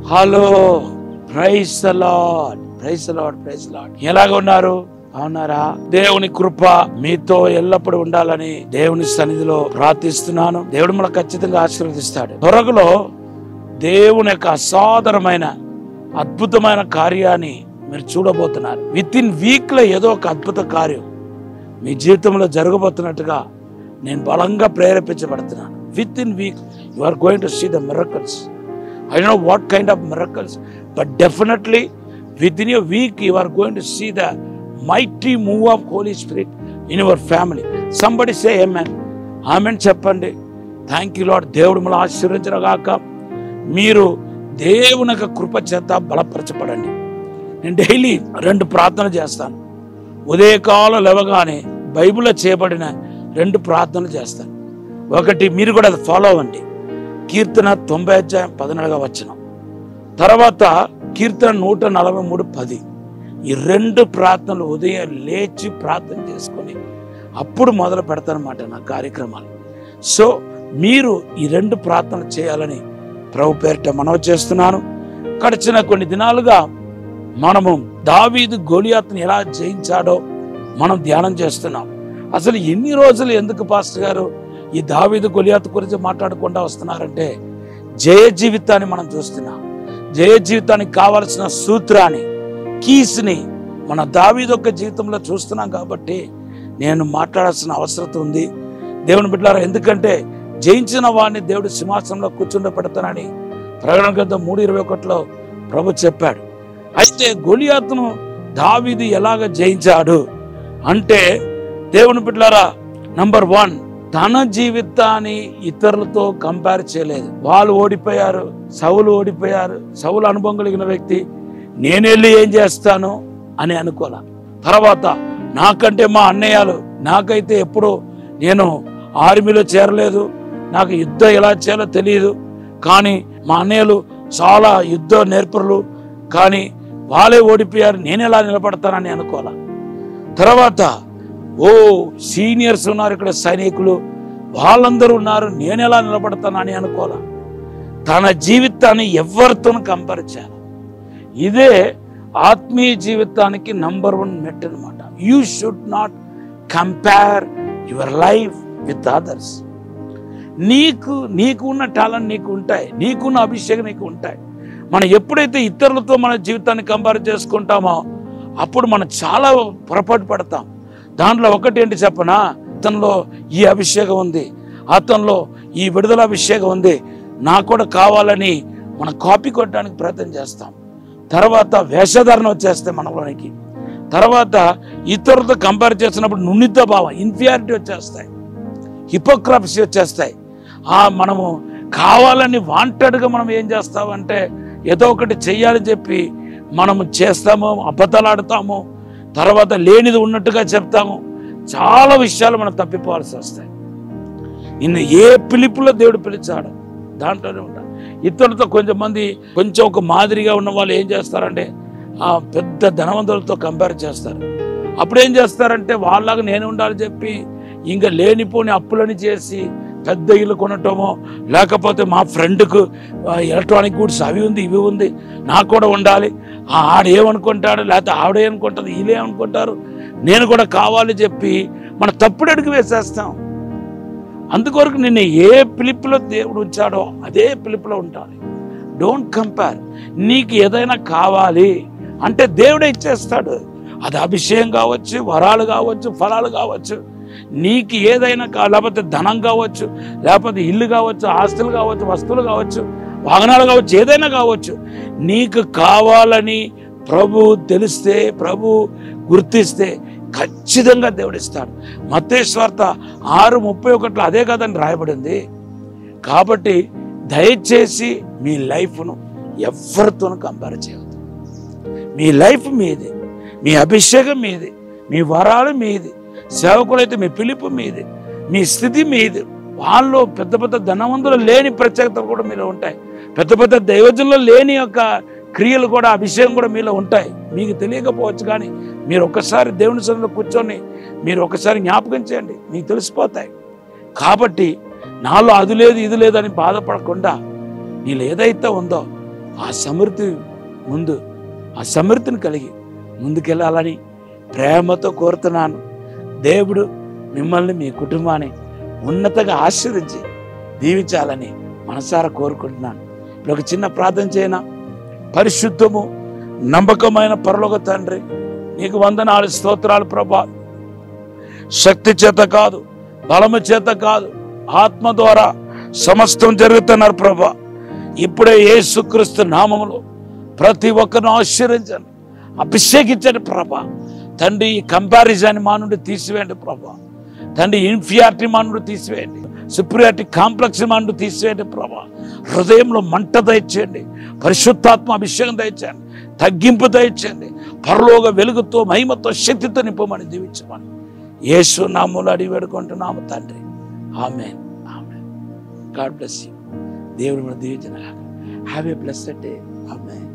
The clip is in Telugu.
hello praise Lord praise Lord praise Lord ఎలాగ ఉన్నారు అవునారా దేవుని కృప మీతో ఎల్లప్పుడూ ఉండాలని దేవుని సన్నిధిలో ప్రార్థిస్తున్నాను దేవుడు మనకు ఖచ్చితంగా ఆశీర్వదిస్తాడు త్వరలో దేవుని యొక్క అసాధారమైన అద్భుతమైన కార్యాన్ని మీరు చూడబోతున్నారు విత్ ఇన్ వీక్ లో ఏదో ఒక అద్భుత కార్యం మీ జీవితంలో జరగబోతున్నట్టుగా నేను బలంగా ప్రేరేపించబడుతున్నాను within week you are going to see the miracles I know what kind of miracles but definitely within your week you are going to see the mighty move of Holy Spirit in your family somebody say amen amen చెప్పండి థ్యాంక్ యూ లాడ్ దేవుడు మళ్ళీ ఆశీర్వదించగాక మీరు దేవుని యొక్క కృప చేత బలపరచబడండి నేను డైలీ రెండు ప్రార్థనలు చేస్తాను ఉదయకాలం లేవగానే బైబిల్లో చేయబడిన రెండు ప్రార్థనలు చేస్తాను ఒకటి మీరు కూడా అది ఫాలో అవ్వండి కీర్తన తొంభై అధ్యాయం పద్నాలుగవ వచనం తర్వాత కీర్తన నూట నలభై మూడు పది ఈ రెండు ప్రార్థనలు ఉదయం లేచి ప్రార్థన చేసుకొని అప్పుడు మొదలు పెడతానమాట నా కార్యక్రమాలు సో మీరు ఈ రెండు ప్రార్థనలు చేయాలని ప్రభు పేరిట మనవి చేస్తున్నాను గడిచిన కొన్ని దినాలుగా మనము దావీదు గోలియాత్ని ఎలా జయించాడో మనం ధ్యానం చేస్తున్నాం అసలు ఎన్ని రోజులు ఎందుకు పాస్టర్ గారు ఈ దావీదు గొలియాత్ గురించి మాట్లాడకుండా వస్తున్నారంటే జయ జీవితాన్ని మనం చూస్తున్నాం జయ జీవితానికి కావలసిన సూత్రాన్ని కీస్ని మన దావీదు యొక్క జీవితంలో చూస్తున్నాం కాబట్టి నేను మాట్లాడాల్సిన అవసరం ఉంది దేవుని బిడ్డారా ఎందుకంటే జయించిన వాడిని దేవుడు సింహాసనంలో కూర్చుండబెడతానని ప్రకటన గ్రంథం మూడు ఇరవై ఒకటిలో ప్రభు చెప్పాడు అయితే గొలియాతును దావీదు ఎలాగ జయించాడు అంటే దేవుని బిడ్డలారా నంబర్ వన్ తన జీవితాన్ని ఇతరులతో కంపేర్ చేయలేదు వాళ్ళు ఓడిపోయారు సవులు ఓడిపోయారు సవులు అనుభవం కలిగిన వ్యక్తి నేనెళ్ళి ఏం చేస్తాను అని అనుకోలే తర్వాత నాకంటే మా అన్నయ్యలు నాకైతే ఎప్పుడు నేను ఆర్మీలో చేరలేదు నాకు యుద్ధం ఎలా చేయాలో తెలియదు కానీ మా అన్నయ్యలు చాలా యుద్ధ నేర్పరులు కానీ వాళ్ళే ఓడిపోయారు నేను ఎలా నిలబడతానని అనుకోలే తర్వాత ఓ సీనియర్స్ ఉన్నారు ఇక్కడ సైనికులు వాళ్ళందరూ ఉన్నారు నేను ఎలా నిలబడతానని అనుకోలే తన జీవితాన్ని ఎవరితోనూ కంపేర్ చేయాలి ఇదే ఆత్మీయ జీవితానికి నంబర్ వన్ మెట్ అనమాట you should not compare your life with others నీకు నీకు ఉన్న టాలెంట్ నీకు ఉంటాయి నీకున్న అభిషేకం నీకు ఉంటాయి మనం ఎప్పుడైతే ఇతరులతో మన జీవితాన్ని కంపేర్ చేసుకుంటామో అప్పుడు మనం చాలా పొరపాటు పడతాం దాంట్లో ఒకటి ఏంటి చెప్పనా అతనిలో ఈ అభిషేకం ఉంది అతనిలో ఈ విడుదల అభిషేకం ఉంది నాకు కూడా కావాలని మనం కాపీ కొట్టడానికి ప్రయత్నం చేస్తాం తర్వాత వేషధారణ వచ్చేస్తాయి మనలోనికి తర్వాత ఇతరులతో కంపేర్ చేసినప్పుడు నున్నిత భావం ఇన్ఫియారిటీ వచ్చేస్తాయి హిపోక్రప్సీ వచ్చేస్తాయి ఆ మనము కావాలని వాంటెడ్గా మనం ఏం చేస్తామంటే ఏదో ఒకటి చెయ్యాలని చెప్పి మనము చేస్తాము అబద్ధాలాడతాము తర్వాత లేనిది ఉన్నట్టుగా చెప్తాము చాలా విషయాలు మనం తప్పిపోవాల్సి వస్తాయి నిన్ను ఏ పిలుపులో దేవుడు పిలిచాడు దాంట్లోనే ఉంటా ఇతరులతో కొంచెం మంది కొంచెం ఒక మాదిరిగా ఉన్న వాళ్ళు ఏం చేస్తారంటే ఆ పెద్ద ధనవంతులతో కంపేర్ చేస్తారు అప్పుడు ఏం చేస్తారంటే వాళ్ళలాగా నేను ఉండాలని చెప్పి ఇంకా లేనిపోని అప్పులని చేసి పెద్ద ఇల్లు కొనటమో లేకపోతే మా ఫ్రెండ్కు ఎలక్ట్రానిక్ గూడ్స్ అవి ఉంది ఇవి ఉంది నాకు కూడా ఉండాలి ఆ ఆడు ఏమనుకుంటాడు లేకపోతే ఆవిడ ఏమనుకుంటుంది వీళ్ళు ఏమనుకుంటారు నేను కూడా కావాలి చెప్పి మన తప్పుడు అడుగు వేసేస్తాం అందుకొరకు నిన్ను ఏ పిలుపులో దేవుడు ఉంచాడో అదే పిలుపులో ఉండాలి డోంట్ కంపేర్ నీకు ఏదైనా కావాలి అంటే దేవుడే ఇచ్చేస్తాడు అది అభిషేకం కావచ్చు వరాలు కావచ్చు ఫలాలు కావచ్చు నీకు ఏదైనా కా- లేకపోతే ధనం కావచ్చు లేకపోతే ఇల్లు కావచ్చు ఆస్తులు కావచ్చు వస్తువులు కావచ్చు వాహనాలు కావచ్చు ఏదైనా కావచ్చు నీకు కావాలని ప్రభు తెలిస్తే ప్రభు గుర్తిస్తే ఖచ్చితంగా దేవుడిస్తాడు మత్తేశ్వార్త ఆరు ముప్పై ఒకటిలో అదే కదని రాయబడింది కాబట్టి దయచేసి మీ లైఫ్ను ఎవరితోనూ కంపేర్ చేయవద్దు మీ లైఫ్ మీది మీ అభిషేకం మీది మీ వరాలు మీది సేవకులైతే మీ పిలుపు మీది మీ స్థితి మీది వాళ్ళు పెద్ద పెద్ద ధనవంతులు లేని ప్రత్యేకతలు కూడా మీలో ఉంటాయి పెద్ద పెద్ద దైవజనులు లేని యొక్క క్రియలు కూడా అభిషేకం కూడా మీలో ఉంటాయి మీకు తెలియకపోవచ్చు కానీ మీరు ఒకసారి దేవుని సన్నిధిలో కూర్చొని మీరు ఒకసారి జ్ఞాపకం చేయండి మీకు తెలిసిపోతాయి కాబట్టి నాలో అది లేదు ఇది లేదని బాధపడకుండా నీలో ఏదైతే ఉందో ఆ సమృద్ధి ముందు ఆ సమృద్ధిని కలిగి ముందుకెళ్ళాలని ప్రేమతో కోరుతున్నాను దేవుడు మిమ్మల్ని మీ కుటుంబాన్ని ఉన్నతంగా ఆశీర్వదించి దీవించాలని మనసారా కోరుకుంటున్నాను ఇప్పుడు ఒక చిన్న ప్రార్థన చేయనా పరిశుద్ధము నమ్మకమైన పరలోక తండ్రి నీకు వందనాలు స్తోత్రాలు ప్రభా శక్తి చేత కాదు బలము చేత కాదు ఆత్మ ద్వారా సమస్తం జరుగుతున్నారు ప్రభా ఇప్పుడే యేసుక్రీస్తు నామములో ప్రతి ఒక్కరిని ఆశీర్వించండి అభిషేకించండి ప్రభా తండ్రి ఈ కంపారిజన్ మా నుండి తీసివేయండి ప్రభా తండ్రి ఇన్ఫియారిటీ మా నుండి తీసివేయండి సుప్రియారిటీ కాంప్లెక్స్ మా నుండి తీసివేయండి ప్రభా హృదయంలో మంట దయచేయండి పరిశుద్ధాత్మ అభిషేకం దయచేయండి తగ్గింపు దయచేయండి పరలోక వెలుగుతో మహిమతో శక్తితో నింపమని దీవించమని యేసు నామూలు అడిగి వేడుకుంటున్నాము తండ్రి amen amen God bless you దేవుడు మన దీవించిన have a blessed day amen